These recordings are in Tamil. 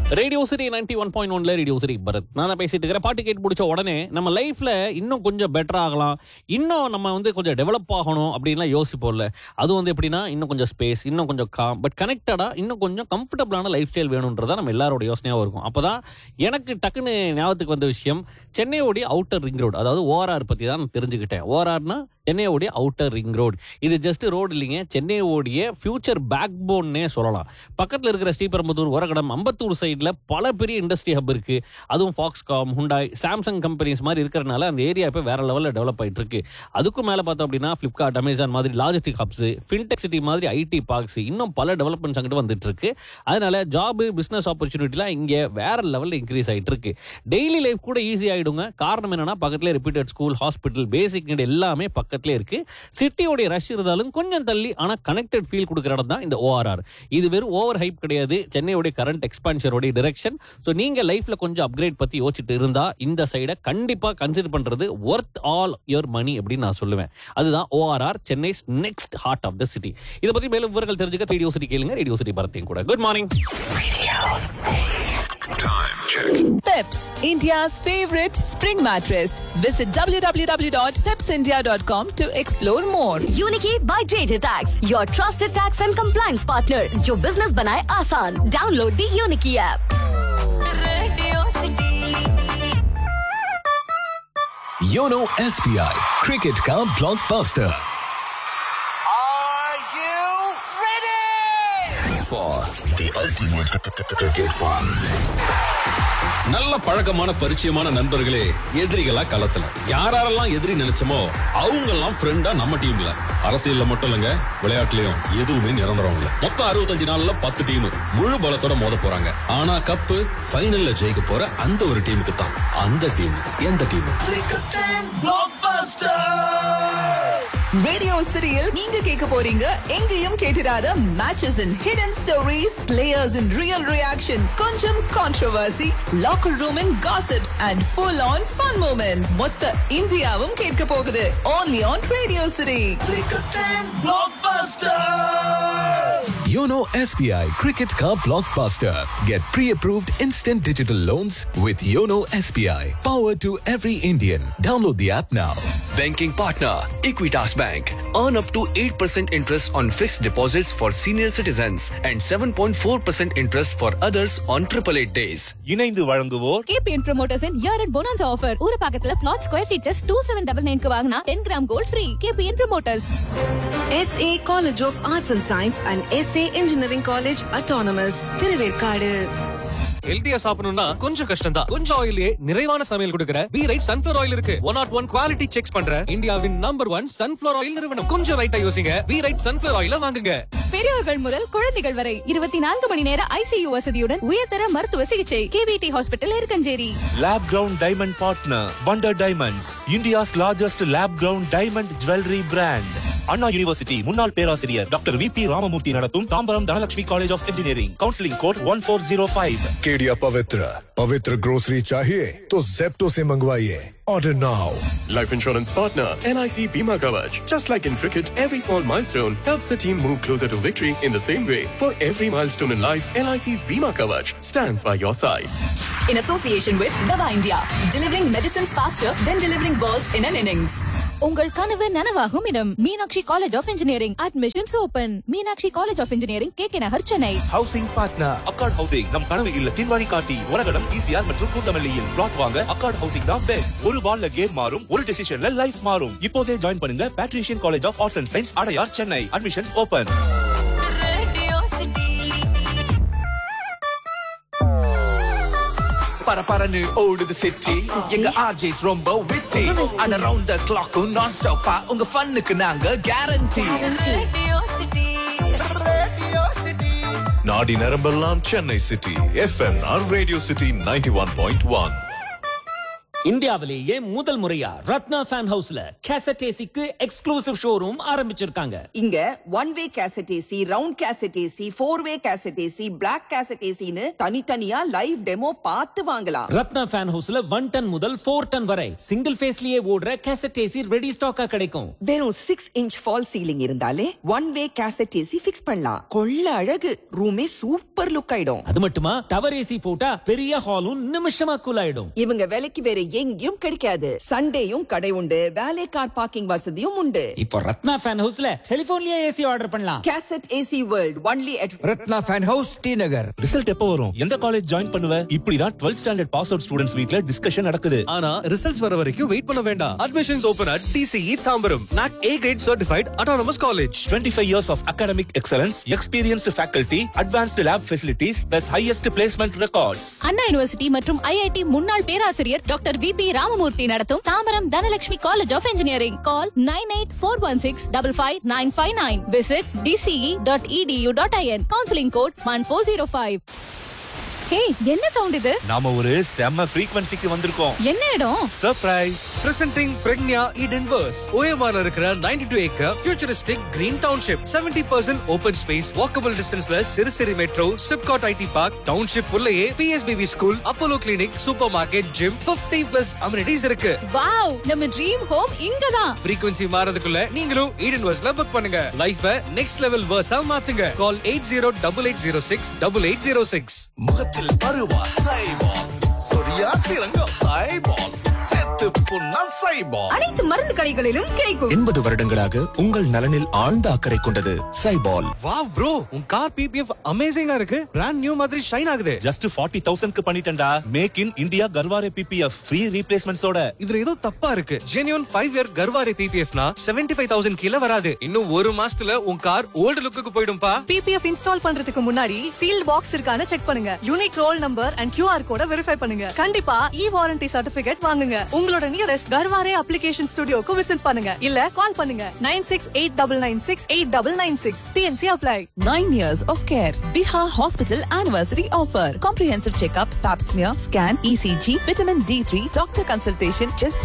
Radio city ninety one point ஒன்ல ரேடியோ சிட்டி பரத் நான் தான் பேசிட்டு இருக்கிறேன் பாட்டு கேட்டு முடிச்ச உடனே நம்ம லைஃப்ல இன்னும் கொஞ்சம் பெட்டர் ஆகலாம் இன்னும் நம்ம வந்து கொஞ்சம் டெவலப் ஆகணும் அப்படின்லாம் யோசிப்போம்ல அது வந்து எப்படின்னா இன்னும் கொஞ்சம் ஸ்பேஸ் இன்னும் கொஞ்சம் காம் பட் கனெக்டடா இன்னும் கொஞ்சம் கம்ஃபர்டபுளான லைஃப் ஸ்டைல் வேணுன்றதா நம்ம எல்லாரோட யோசனையாகவும் இருக்கும் அப்பதான் எனக்கு டக்குன்னு ஞாபகத்துக்கு வந்த விஷயம் சென்னையோடைய அவுட்டர் ரிங் ரோடு அதாவது ஓஆர்ஆர் பத்தி தான் நான் தெரிஞ்சுக்கிட்டேன் ஓஆர்ஆர்னா சென்னையோடைய அவுட்டர் ரிங் ரோடு இது ஜஸ்ட் ரோடு இல்லைங்க சென்னையோடைய ஃபியூச்சர் பேக் போன்னே சொல்லலாம் பக்கத்தில் இருக்கிற ஸ்ரீபெரும்புதூர் உரகடம் அம்பத்தூர் சைடில் பல பெரிய இண்டஸ்ட்ரி ஹப் இருக்கு அதுவும் ஃபாக்ஸ்காம் ஹுண்டாய் சாம்சங் கம்பெனிஸ் மாதிரி இருக்கிறனால அந்த ஏரியா இப்போ வேற லெவலில் டெவலப் ஆயிட்டு இருக்கு அதுக்கும் மேலே பார்த்தோம் அப்படின்னா ஃப்ளிப்கார்ட் அமேசான் மாதிரி லாஜிஸ்டிக் ஹப்ஸ் ஃபின்டெக் சிட்டி மாதிரி ஐடி பார்க்ஸ் இன்னும் பல டெவலப்மெண்ட்ஸ் அங்கிட்டு வந்துட்டு இருக்கு அதனால ஜாப் பிசினஸ் ஆப்பர்ச்சுனிட்டிலாம் இங்கே வேற லெவலில் இன்க்ரீஸ் ஆயிட்டு இருக்கு டெய்லி லைஃப் கூட ஈஸி ஆயிடுங்க காரணம் என்னன்னா பக்கத்துல repeated school hospital basic need எல்லாமே பக்கத்துல இருக்கு சிட்டியோடைய ரஷ் இருந்தாலும் கொஞ்சம் தள்ளி ஆனா கனெக்டட் ஃபீல் கொடுக்குற இடம் தான் இந்த ஓஆர்ஆர் இது வெறும் ஓவர் ஹைப் கிடையாது சென்னையோட கரண்ட் எக்ஸ்பான்ஷனோட டிரெக்ஷன் ஸோ நீங்க லைஃப்ல கொஞ்சம் அப்கிரேட் பத்தி யோசிச்சுட்டு இருந்தா இந்த சைடை கண்டிப்பா கன்சிடர் பண்றது ஒர்த் ஆல் யுவர் மணி அப்படின்னு நான் சொல்லுவேன் அதுதான் ORR Chennai next heart of the city இதை பத்தி மேலும் விவரங்கள் தெரிஞ்சுக்க ரேடியோ சிட்டி கேளுங்க ரேடியோ சிட்டி பரத்தையும் கூட good morning Peps, India's favorite spring mattress. Visit www.pepsindia.com to explore more. यूनिकी by JJ tax your trusted tax and compliance partner जो बिजनेस बनाए आसान डाउनलोड दी यूनिकी ऐप योनो एसबीआई क्रिकेट का blockbuster Are you ready? for the ultimate cricket fun. நல்ல பழக்கமான பரிச்சயமான நண்பர்களே எதிரிகளா களத்துல யாரெல்லாம் எதிரி நினைச்சோமோ அவங்க எல்லாம் ஃப்ரெண்டா நம்ம டீம்ல அரசியல்ல மட்டும் இல்லங்க விளையாட்டுலயும் எதுவுமே நிரந்தரம் இல்ல மொத்தம் அறுபத்தஞ்சு நாள்ல பத்து டீம் முழு பலத்தோட மோத போறாங்க ஆனா கப்பு ஃபைனல்ல ஜெயிக்க போற அந்த ஒரு டீமுக்கு தான் அந்த டீம் எந்த team Cricket and Blockbuster! Radio சிட்டியில் நீங்க கேட்க போறீங்க எங்கேயும் கேட்டிராத மேட்சஸ் இன் ஹிடன் ஸ்டோரிஸ் பிளேயர்ஸ் இன் ரியல் ரியாக்ஷன் கொஞ்சம் கான்ட்ரோவர்சி லாக்கர் ரூம் இன் gossips and full on fun moments மொத்த இந்தியாவும் கேட்க போகுது only on radio city Cricket and Blockbuster! Yono SBI Cricket Car Blockbuster. Get pre-approved instant digital loans with Yono SBI. Power to every Indian. Download the app now. Banking partner Equitas Bank. Earn up to 8% interest on fixed deposits for senior citizens and 7.4% interest for others on 888 days. இணைந்து வழங்குவோர் KPN promoters year and bonus offer ஒரு பக்கத்துல plot square feet just two seven double நைன்க்கு வாங்கினா ten gram gold free KPN promoters SA College of Arts and Science and SA Engineering College Autonomous Thiruverkadu ஹெல்தியா சாப்பிடணும்னா கொஞ்சம் கஷ்டம் தான் கொஞ்சம் ஆயிலே நிறைவான சமையல் கொடுக்கிற பி ரைட் சன்ஃபிளவர் ஆயில் இருக்கு one nought one quality check பண்ற இந்தியாவின் நம்பர் ஒன் சன்ஃபிளவர் ஆயில் நிறுவனம் கொஞ்சம் ரைட்டா யோசிங்க பி ரைட் சன்ஃபிளவர் ஆயில வாங்குங்க பெரியவர்கள் முதல் குழந்தைகள் வரை இருபத்தி நான்கு மணி நேர ஐசியு வசதியுடன் உயர்தர மருத்துவ சிகிச்சை KVT hospital Irukkancheri Lab Ground Diamond Partner Wonder Diamonds India's largest lab ground diamond jewelry brand Anna university முன்னாள் பேராசிரியர் டாக்டர் வி பி ராமமூர்த்தி நடத்தும் Tambaram Dhanalakshmi college of engineering counselling code one four zero five Kedia पवित्र पवित्र ग्रोसरी चाहिए तो जेप्टो से मंगवाइए order now Life insurance partner NIC Bima Kavach. Just like in cricket, every small milestone helps the team move closer to victory in the same way. For every milestone in life, NIC's Bima Kavach stands by your side. in association with Dava India, delivering medicines faster than delivering balls in an innings. உங்கள் கனவு நனவாகும் இடம் Meenakshi college of engineering admissions open Meenakshi college of engineering K K Nagar Chennai housing partner Accord housing நம் கனவு இல்லத்தின் வழிகாட்டி உலகடம் டிசிஆர் மற்றும் கூத்தமல்லியில் பிளாட் வாங்க அக்கார்ட் ஹவுசிங் தான் பெஸ்ட் ஒரு பால்ல கேம் மாறும் ஒரு டெசிஷன்ல லைஃப் மாறும் இப்போதே ஜாயின் பண்ணுங்க Patrician college of arts and science Adyar Chennai admissions open பரபரன்னு ஓடுது சிட்டி எங்க ஆர்ஜேஸ் ரொம்ப witty and around the clock non ஸ்டாப்பா உங்க ஃபன்னுக்கு நாங்க கேரண்டி नाडी नरम्बलाम Chennai city FM radio city 91.1 இந்தியாவிலேயே முதல் முறையா ரத்னா ஃபேன் ஹவுஸ்ல கேசட் ஏசிக்கு எக்ஸ்க்ளூசிவ் ஷோரூம் ஆரம்பிச்சிருக்காங்க இங்க one way cassette AC round cassette AC four way cassette AC black cassette ஏசின்னு தனித்தனியா லைவ் டெமோ பார்த்து வாங்கலாம் ரத்னா ஃபேன் ஹவுஸ்ல ஒன் டன் முதல் ஃபோர் டன் வரை சிங்கிள் ஃபேஸ்லயே ஓடுற கேசட் ஏசி ரெடி ஸ்டாக்கா கிடைக்கும் வெறும் சிக்ஸ் இன்ச் ஃபால் சீலிங் இருந்தாலே one way cassette AC fix பண்ணலாம் கொள்ள அழகு ரூமே சூப்பர் லுக் ஆயிடும் அது மட்டுமா டவர் ஏசி போட்டா பெரிய ஹாலும் நிமிஷமா கூல் ஆயிடும் இவங்க விலைக்கு வேற எங்கேயும் கிடைக்காது சண்டேயும் கடை உண்டு வேலை கார் பார்க்கிங் வசதியும் உண்டு இப்போ ரத்னா ஃபேன் ஹவுஸ்ல டெலிபோன்லயே ஏசி ஆர்டர் பண்ணலாம் cassette AC world only at Ratna fan house T Nagar result எப்போ வரும் எந்த காலேஜ் ஜாயின் பண்ணுவ இப்படிதான் 12th standard pass out students வீட்ல டிஸ்கஷன் நடக்குது ஆனா ரிசல்ட்ஸ் வர வரைக்கும் வெயிட் பண்ண வேண்டாம் admissions open at TCE Tambaram NAAC A grade certified autonomous college 25 years of academic excellence, experienced faculty, advanced lab facilities, plus highest placement records. Anna university மற்றும் ஐஐடி முன்னாள் பேராசிரியர் டாக்டர் வி பி ராமமூர்த்தி நடத்தும் Tambaram Dhanalakshmi college of engineering call nine eight four one six double five nine five nine visit TCE dot EDU dot IN counselling code one four zero five hey என்ன சவுண்ட் இது நாம ஒரு செம்ம frequency-க்கு வந்திருக்கோம் என்ன இடம் surprise presenting Pragnya Eden verse ஓஎம்ஆர்ல இருக்கிற 92 acre futuristic green township 70% open space walkable டிஸ்டன்ஸ்ல சிறுசிறு metro SIPCOT IT park township உள்ளேயே PSBB school Apollo clinic super market gym 50 plus amenities இருக்கு வாவ் நம்ம ட்ரீம் ஹோம் இங்கதான் frequency மாறதுக்குள்ள நீங்களும் ஈடன் வர்ஸ்ல புக் பண்ணுங்க லைஃப நெக்ஸ்ட் லெவல் வர்ஸா மாத்துங்க call eight zero double eight zero six double eight zero six முகத்தில் அருவா சைபால் சொரியா திரங்கம் சைபால் செத்து புண்ணா சைபால் அனைத்து மருந்து கடைகளிலும் கிடைக்கும் எண்பது வருடங்களாக உங்கள் நலனில் ஆழ்ந்த அக்கறை கொண்டது சைபால் வாவ் ப்ரோ உன் கார் பிபிஎஃப் அமேசிங்கா இருக்கு பிராண்ட் நியூ மாதிரி ஷைன் ஆகுது ஜஸ்ட் 40000 க்கு பண்ணிட்டேன்டா make in India Garware PPF free ரீப்ளேஸ்மெண்ட்ஸோட இதுல ஏதோ தப்பா இருக்கு ஜெனியூன் ஃபைவ் இயர் கர்வாரி பிபிஎஃப்னா செவன்டி ஃபைவ் தௌசண்ட் கீழே வராது இன்னும் ஒரு மாசத்துல உன் கார் ஓல்டு லுக்குக்கு போயிடும்பா பிபிஎஃப் இன்ஸ்டால் பண்றதுக்கு முன்னாடி சீல்ட் பாக்ஸ் இருக்கான்னு செக் பண்ணுங்க unique roll number and QR கோட வெரிஃபை பண்ணுங்க கண்டிப்பா இ வாரண்டி சர்டிபிகேட் வாங்குங்க உங்களோட நியரஸ்ட் கர்வாரே அப்ளிகேஷன் ஸ்டுடியோக்கு விசிட் பண்ணுங்க இல்ல கால் பண்ணுங்க nine six eight double nine six eight double nine six TNC apply Nine years of care. Bihar Hospital Anniversary Offer. Comprehensive checkup, pap smear, scan, ECG, vitamin D3, doctor consultation, just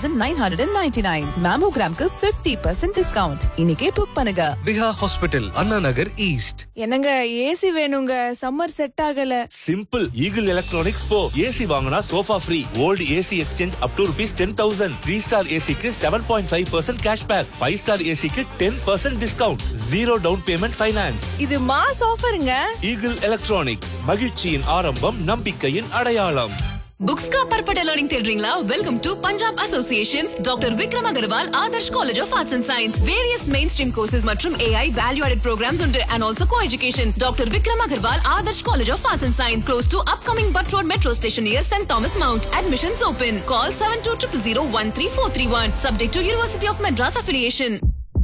2999. Mammogram க்கு 50% discount. இன்னைக்கே புக் பண்ணுங்க. விஹா ஹாஸ்பிட்டல் அண்ணா நகர் ஈஸ்ட் என்னங்க ஏசி வேணுங்க சம்மர் செட் ஆகல சிம்பிள் ஈகிள் எலக்ட்ரானிக்ஸ் போ ஏசி வாங்கினா sofa free old AC exchange up to rupees ten thousand three star ஏசிக்கு seven point five percent cash back five star ஏசிக்கு ten percent discount zero down payment finance இது மாஸ் ஆஃபருங்க ஈகிள் எலக்ட்ரானிக்ஸ் மகிழ்ச்சியின் ஆரம்பம் நம்பிக்கையின் அடையாளம் बुक्स का परपटा लर्निंग தேடுறீங்களா welcome to Punjab associations doctor Vikram Agarwal Adarsh college of arts and science various main stream courses மற்றும் ஏஐ வேல்யூ ஆடட் ப்ரோக்ராம்ஸ் உண்டு and also co education doctor Vikram Agarwal Adarsh college of arts and science close to upcoming Butt road metro station near saint Thomas mount admissions open call seven two triple zero one three four three one subject to university of Madras affiliation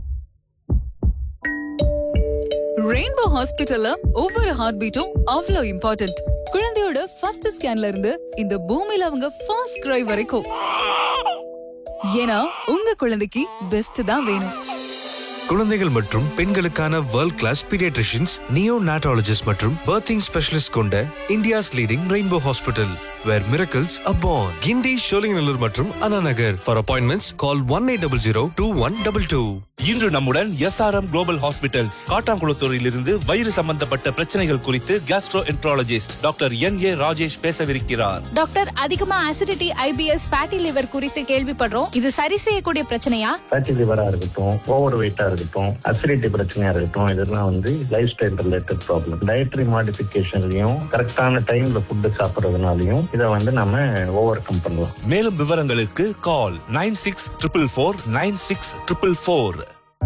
rainbow ஹாஸ்பிட்டல்ல ஒவ்வொரு ஹார்ட் பீட்டும் அவ்வளோ இம்பார்ட்டன்ட் குழந்தையோட ஃபர்ஸ்ட் ஸ்கேன்ல இருந்து இந்த பூமியில அவங்க ஃபர்ஸ்ட் கிரை வரைக்கும் ஏன்னா உங்க குழந்தைக்கு பெஸ்ட் தான் வேணும் குழந்தைகள் மற்றும் பெண்களுக்கான world class paediatricians neonatologist மற்றும் பர்த்திங் ஸ்பெஷலிஸ்ட் கொண்ட India's leading rainbow hospital where miracles happen Guindy Sholinganallur மற்றும் Anna Nagar for appointments call one eight double zero two one double two இன்று நம்முடன் எஸ்ஆர்எம் குளோபல் ஹாஸ்பிட்டல்ஸ் காட்டாங்குளத்தூரில் இருந்து வயிறு சம்பந்தப்பட்ட பிரச்சனைகள் குறித்து gastroenterologist doctor N A Rajesh பேசவிருக்கிறார் டாக்டர் அதிகமா அசிடிட்டி ஐபிஎஸ் ஃபேட்டி லிவர் குறித்து கேள்விப்படுறோம் இது சரி செய்யக்கூடிய பிரச்சனையா ஃபேட்டி லிவரா இருக்கட்டும் ஓவர் வெயிட்டா இருக்கட்டும் அசிடிட்டி பிரச்சனையா இருக்கட்டும் இதெல்லாம் வந்து lifestyle related problem dietary மாடிஃபிகேஷன்லயும் கரெக்டான டைம்ல ஃபுட்டு சாப்பிட்றதுனாலையும் இதை வந்து நம்ம ஓவர் கம் பண்ணலாம் மேலும் விவரங்களுக்கு call nine six triple four nine six triple four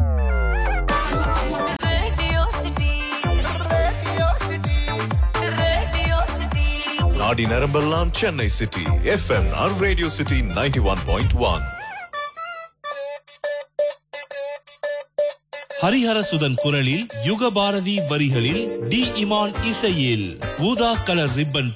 நாடி நரம்பெல்லாம் Chennai city FM radio city ninety one point one Hariharasudhan குரலில் யுகபாரதி வரிகளில் டி இமான் இசையில் ஊதா கலர் ரிப்பன்